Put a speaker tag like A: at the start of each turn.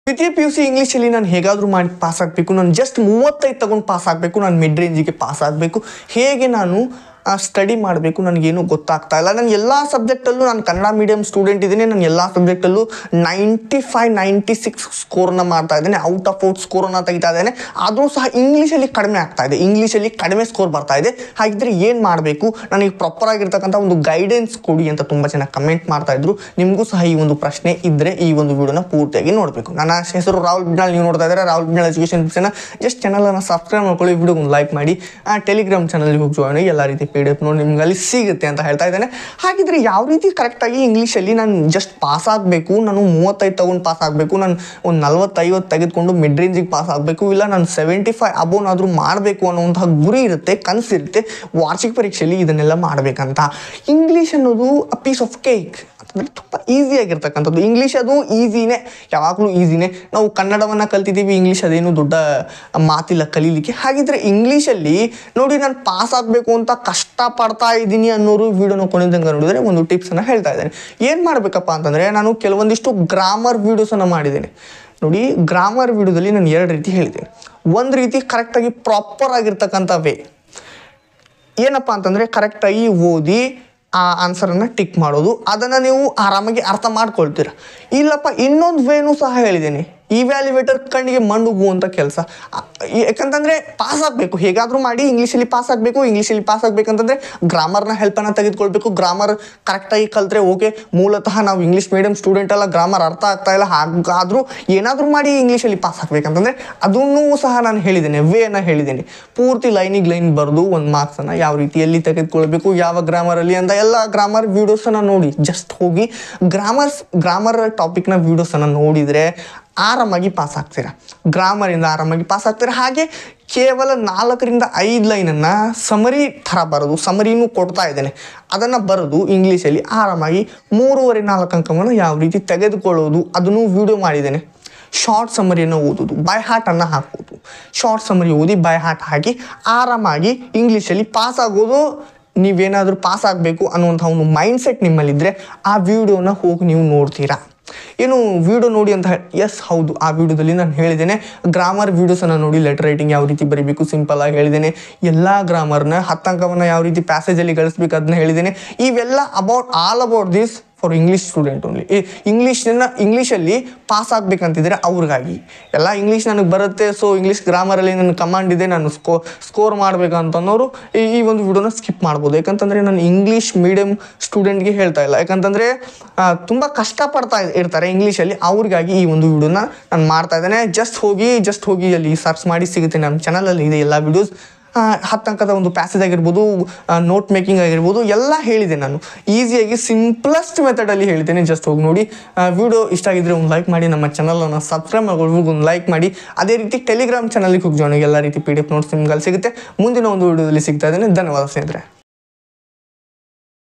A: ದ್ವಿತೀಯ P U C ಇಂಗ್ಲೀಷಲ್ಲಿ ನಾನು ಹೇಗಾದರೂ ಮಾಡಿ ಪಾಸ್ ಆಗಬೇಕು ನಾನು ಜಸ್ಟ್ ಮೂವತ್ತೈದು ತಗೊಂಡು ಪಾಸ್ ಆಗಬೇಕು ನಾನು ಮಿಡ್ ರೇಂಜಿಗೆ ಪಾಸ್ ಆಗಬೇಕು ಹೇಗೆ ನಾನು ಸ್ಟಡಿ ಮಾಡಬೇಕು ನನಗೇನು ಗೊತ್ತಾಗ್ತಾ ಇಲ್ಲ ನಾನು ಎಲ್ಲ ಸಬ್ಜೆಕ್ಟಲ್ಲೂ ನಾನು ಕನ್ನಡ ಮೀಡಿಯಂ ಸ್ಟೂಡೆಂಟ್ ಇದ್ದೀನಿ ನಾನು ಎಲ್ಲ ಸಬ್ಜೆಕ್ಟಲ್ಲೂ ನೈಂಟಿ ಫೈವ್ ನೈಂಟಿ ಸಿಕ್ಸ್ ಸ್ಕೋರನ್ನ ಮಾಡ್ತಾ ಇದ್ದೇನೆ ಔಟ್ ಆಫ್ ಔಟ್ ಸ್ಕೋರನ್ನು ತೆಗಿತಾ ಇದ್ದೇನೆ ಆದರೂ ಸಹ ಇಂಗ್ಲೀಷಲ್ಲಿ ಕಡಿಮೆ ಆಗ್ತಾ ಇದೆ ಇಂಗ್ಲೀಷಲ್ಲಿ ಕಡಿಮೆ ಸ್ಕೋರ್ ಬರ್ತಾ ಇದೆ ಹಾಗಿದ್ರೆ ಏನು ಮಾಡಬೇಕು ನನಗೆ ಪ್ರಾಪರ್ ಆಗಿರ್ತಕ್ಕಂಥ ಒಂದು ಗೈಡೆನ್ಸ್ ಕೊಡಿ ಅಂತ ತುಂಬ ಜನ ಕಮೆಂಟ್ ಮಾಡ್ತಾ ಇದ್ರು ನಿಮಗೂ ಸಹ ಈ ಒಂದು ಪ್ರಶ್ನೆ ಇದ್ದರೆ ಈ ಒಂದು ವಿಡಿಯೋನ ಪೂರ್ತಿಯಾಗಿ ನೋಡಬೇಕು ನನ್ನ ಹೆಸರು ರಾಹುಲ್ ಬಿಡ್ನಾಳ್ ನೀವು ನೋಡ್ತಾ ಇದ್ದಾರೆ ರಾಹುಲ್ ಬಿಡ್ನಾಳ್ ಎಜುಕೇಷನ್ ಟಿಪ್ಸನ್ನ ಜಸ್ಟ್ ಚಾನಲನ್ನು ಸಬ್ಸ್ಕ್ರೈಬ್ ಮಾಡ್ಕೊಳ್ಳಿ ವಿಡಿಯೋ ಒಂದು ಲೈಕ್ ಮಾಡಿ ಆ ಟೆಲಿಗ್ರಾಮ್ ಚಾನಲ್ಗೆ ಹೋಗಿ ಜಾಯ್ನ್ ಆಗಿ ಎಲ್ಲ ರೀತಿ ಪಿ ಡಿ ಎಫ್ ನೋಡಿ ನಿಮ್ಗೆ ಅಲ್ಲಿ ಸಿಗುತ್ತೆ ಅಂತ ಹೇಳ್ತಾ ಇದ್ದೇನೆ ಹಾಗಿದ್ರೆ ಯಾವ ರೀತಿ ಕರೆಕ್ಟಾಗಿ ಇಂಗ್ಲೀಷಲ್ಲಿ ನಾನು ಜಸ್ಟ್ ಪಾಸ್ ಆಗಬೇಕು ನಾನು ಮೂವತ್ತೈದು ತಗೊಂಡು ಪಾಸ್ ಆಗಬೇಕು ನಾನು ಒಂದು ನಲ್ವತ್ತೈವತ್ತು ತೆಗೆದುಕೊಂಡು ಮಿಡ್ ರೇಂಜಿಗೆ ಪಾಸ್ ಆಗಬೇಕು ಇಲ್ಲ ನಾನು ಸೆವೆಂಟಿ ಫೈವ್ ಅಬೋನಾದರೂ ಮಾಡಬೇಕು ಅನ್ನುವಂತಹ ಗುರಿ ಇರುತ್ತೆ ಕನಸಿರುತ್ತೆ ವಾರ್ಷಿಕ ಪರೀಕ್ಷೆಯಲ್ಲಿ ಇದನ್ನೆಲ್ಲ ಮಾಡಬೇಕಂತ ಇಂಗ್ಲೀಷ್ ಅನ್ನೋದು ಅ ಪೀಸ್ ಆಫ್ ಕೇಕ್ ಅಂತಂದರೆ ತುಂಬ ಈಸಿ ಆಗಿರ್ತಕ್ಕಂಥದ್ದು ಇಂಗ್ಲೀಷ್ ಅದು ಈಸಿನೇ ಯಾವಾಗಲೂ ಈಸಿನೇ ನಾವು ಕನ್ನಡವನ್ನು ಕಲ್ತಿದ್ದೀವಿ ಇಂಗ್ಲೀಷ್ ಅದೇನು ದೊಡ್ಡ ಮಾತಿಲ್ಲ ಕಲೀಲಿಕ್ಕೆ ಹಾಗಿದ್ರೆ ಇಂಗ್ಲೀಷಲ್ಲಿ ನೋಡಿ ನಾನು ಪಾಸ್ ಆಗಬೇಕು ಅಂತ ಕಷ್ಟಪಡ್ತಾ ಇದ್ದೀನಿ ಅನ್ನೋರು ವಿಡಿಯೋನ ಕೊನೆದಂಗೆ ನೋಡಿದರೆ ಒಂದು ಟಿಪ್ಸನ್ನು ಹೇಳ್ತಾ ಇದ್ದೇನೆ ಏನು ಮಾಡಬೇಕಪ್ಪ ಅಂತಂದರೆ ನಾನು ಕೆಲವೊಂದಿಷ್ಟು ಗ್ರಾಮರ್ ವೀಡಿಯೋಸನ್ನು ಮಾಡಿದ್ದೇನೆ ನೋಡಿ ಗ್ರಾಮರ್ ವಿಡಿಯೋದಲ್ಲಿ ನಾನು ಎರಡು ರೀತಿ ಹೇಳಿದ್ದೇನೆ ಒಂದು ರೀತಿ ಕರೆಕ್ಟಾಗಿ ಪ್ರಾಪರ್ ಆಗಿರ್ತಕ್ಕಂಥ ವೇ ಏನಪ್ಪ ಅಂತಂದರೆ ಕರೆಕ್ಟಾಗಿ ಓದಿ ಆ ಆನ್ಸರನ್ನು ಟಿಕ್ ಮಾಡೋದು ಅದನ್ನು ನೀವು ಆರಾಮಾಗಿ ಅರ್ಥ ಮಾಡ್ಕೊಳ್ತೀರ ಇಲ್ಲಪ್ಪ ಇನ್ನೊಂದು ವೇನೂ ಸಹ ಹೇಳಿದ್ದೀನಿ ಇವ್ಯಾಲ್ಯುವೇಟರ್ ಕಣ್ಣಿಗೆ ಮಣ್ಣುಗುವಂಥ ಕೆಲಸ ಯಾಕಂತಂದರೆ ಪಾಸ್ ಆಗಬೇಕು ಹೇಗಾದರೂ ಮಾಡಿ ಇಂಗ್ಲೀಷಲ್ಲಿ ಪಾಸ್ ಆಗಬೇಕು ಇಂಗ್ಲೀಷಲ್ಲಿ ಪಾಸ್ ಆಗಬೇಕಂತಂದರೆ ಗ್ರಾಮರ್ನ ಹೆಲ್ಪನ್ನು ತೆಗೆದುಕೊಳ್ಬೇಕು ಗ್ರಾಮರ್ ಕರೆಕ್ಟಾಗಿ ಕಲ್ತ್ರೆ ಓಕೆ ಮೂಲತಃ ನಾವು ಇಂಗ್ಲೀಷ್ ಮೀಡಿಯಂ ಸ್ಟೂಡೆಂಟ್ ಅಲ್ಲ ಗ್ರಾಮರ್ ಅರ್ಥ ಆಗ್ತಾ ಇಲ್ಲ ಹಾಗಾದರೂ ಏನಾದರೂ ಮಾಡಿ ಇಂಗ್ಲೀಷಲ್ಲಿ ಪಾಸ್ ಆಗಬೇಕಂತಂದರೆ ಅದನ್ನೂ ಸಹ ನಾನು ಹೇಳಿದ್ದೇನೆ ವೇನ ಹೇಳಿದ್ದೇನೆ ಪೂರ್ತಿ ಲೈನಿಗೆ ಲೈನ್ ಬರೆದು ಒಂದು ಮಾರ್ಕ್ಸನ್ನು ಯಾವ ರೀತಿಯಲ್ಲಿ ತೆಗೆದುಕೊಳ್ಬೇಕು ಯಾವ ಗ್ರಾಮರಲ್ಲಿ ಅಂತ ಎಲ್ಲ ಗ್ರಾಮರ್ ವೀಡಿಯೋಸನ್ನು ನೋಡಿ ಜಸ್ಟ್ ಹೋಗಿ ಗ್ರಾಮರ್ಸ್ ಗ್ರಾಮರ್ ಟಾಪಿಕ್ನ ವೀಡಿಯೋಸನ್ನು ನೋಡಿದರೆ ಆರಾಮಾಗಿ ಪಾಸ್ ಆಗ್ತೀರಾ ಗ್ರಾಮರಿಂದ ಆರಾಮಾಗಿ ಪಾಸ್ ಆಗ್ತೀರಾ ಹಾಗೆ ಕೇವಲ ನಾಲ್ಕರಿಂದ ಐದು ಲೈನನ್ನು ಸಮರಿ ಥರ ಬರೋದು ಸಮರಿನೂ ಕೊಡ್ತಾ ಇದ್ದೇನೆ ಅದನ್ನು ಬರೆದು ಇಂಗ್ಲೀಷಲ್ಲಿ ಆರಾಮಾಗಿ ಮೂರುವರೆ ನಾಲ್ಕು ಅಂಕವನ್ನು ಯಾವ ರೀತಿ ತೆಗೆದುಕೊಳ್ಳೋದು ಅದನ್ನು ವಿಡಿಯೋ ಮಾಡಿದ್ದೇನೆ ಶಾರ್ಟ್ ಸಮರಿಯನ್ನು ಓದೋದು ಬೈ ಹಾರ್ಟನ್ನು ಹಾಕೋದು ಶಾರ್ಟ್ ಸಮರಿ ಓದಿ ಬೈ ಹಾರ್ಟ್ ಹಾಕಿ ಆರಾಮಾಗಿ ಇಂಗ್ಲೀಷಲ್ಲಿ ಪಾಸ್ ಆಗೋದು ನೀವೇನಾದರೂ ಪಾಸ್ ಆಗಬೇಕು ಅನ್ನುವಂಥ ಒಂದು ಮೈಂಡ್ ಸೆಟ್ ನಿಮ್ಮಲ್ಲಿದ್ದರೆ ಆ ವಿಡಿಯೋನ ಹೋಗಿ ನೀವು ನೋಡ್ತೀರಾ ಏನು ವಿಡಿಯೋ ನೋಡಿ ಅಂತ ಎಸ್ ಹೌದು ಆ ವಿಡಿಯೋದಲ್ಲಿ ನಾನು ಹೇಳಿದ್ದೇನೆ ಗ್ರಾಮರ್ ವೀಡಿಯೋಸನ್ನು ನೋಡಿ ಲೆಟರ್ ರೈಟಿಂಗ್ ಯಾವ ರೀತಿ ಬರೀಬೇಕು ಸಿಂಪಲ್ ಆಗಿ ಹೇಳಿದ್ದೇನೆ ಎಲ್ಲ ಗ್ರಾಮರ್ನ ಹತ್ತಂಕವನ್ನು ಯಾವ ರೀತಿ ಪ್ಯಾಸೇಜಲ್ಲಿ ಗಳಿಸ್ಬೇಕು ಅದನ್ನ ಹೇಳಿದ್ದೇನೆ ಇವೆಲ್ಲ about all about this for English student only ಇಂಗ್ಲೀಷನ್ನ ಇಂಗ್ಲೀಷಲ್ಲಿ ಪಾಸ್ ಆಗಬೇಕಂತಿದ್ರೆ ಅವ್ರಿಗಾಗಿ ಎಲ್ಲ ಇಂಗ್ಲೀಷ್ ನನಗೆ ಬರುತ್ತೆ ಸೊ ಇಂಗ್ಲೀಷ್ ಗ್ರಾಮರಲ್ಲಿ ನನ್ನ ಕಮಾಂಡ್ ಇದೆ ನಾನು ಸ್ಕೋ ಸ್ಕೋರ್ ಮಾಡಬೇಕಂತನ್ನೋರು ಈ ಈ ಒಂದು ವಿಡಿಯೋನ ಸ್ಕಿಪ್ ಮಾಡ್ಬೋದು ಯಾಕಂತಂದರೆ ನಾನು ಇಂಗ್ಲೀಷ್ ಮೀಡಿಯಮ್ ಸ್ಟೂಡೆಂಟ್ಗೆ ಹೇಳ್ತಾ ಇಲ್ಲ ಯಾಕಂತಂದರೆ ತುಂಬ ಕಷ್ಟಪಡ್ತಾ ಇರ್ತಾರೆ ಇಂಗ್ಲೀಷಲ್ಲಿ ಅವ್ರಿಗಾಗಿ ಈ ಒಂದು ವಿಡಿಯೋನ ನಾನು ಮಾಡ್ತಾ ಇದ್ದೇನೆ ಜಸ್ಟ್ ಹೋಗಿ ಜಸ್ಟ್ ಹೋಗಿ ಅಲ್ಲಿ ಸರ್ಚ್ ಮಾಡಿ ಸಿಗುತ್ತೆ ನಮ್ಮ ಚಾನಲಲ್ಲಿ ಇದೆ ಎಲ್ಲ ವಿಡಿಯೋಸ್ ಹತ್ತು ಅಂಕದ ಒಂದು ಪ್ಯಾಸೇಜ್ ಆಗಿರ್ಬೋದು ನೋಟ್ ಮೇಕಿಂಗ್ ಆಗಿರ್ಬೋದು ಎಲ್ಲ ಹೇಳಿದೆ ನಾನು ಈಸಿಯಾಗಿ ಸಿಂಪ್ಲೆಸ್ಟ್ ಮೆಥಡಲ್ಲಿ ಹೇಳ್ತೇನೆ ಜಸ್ಟ್ ಹೋಗಿ ನೋಡಿ ವಿಡಿಯೋ ಇಷ್ಟ ಆಗಿದ್ರೆ ಒಂದು ಲೈಕ್ ಮಾಡಿ ನಮ್ಮ ಚಾನಲನ್ನು ಸಬ್ಸ್ಕ್ರೈಬ್ ಮಾಡ್ಕೊಳ್ಬೇಕು ಒಂದು ಲೈಕ್ ಮಾಡಿ ಅದೇ ರೀತಿ ಟೆಲಿಗ್ರಾಮ್ ಚಾನಲ್ಗೆ ಹೋಗಿ ಜಾಯ್ನ್ ಆಗಿ ಎಲ್ಲ ರೀತಿ ಪಿ ಡಿ ಎಫ್ ನೋಟ್ಸ್ ನಿಮ್ಗೆ ಅಲ್ಲಿ ಸಿಗುತ್ತೆ ಮುಂದಿನ ಒಂದು ವಿಡಿಯೋದಲ್ಲಿ ಸಿಗ್ತಾ ಇದ್ದೇನೆ ಧನ್ಯವಾದ ಸ್ನೇಹಿತರೆ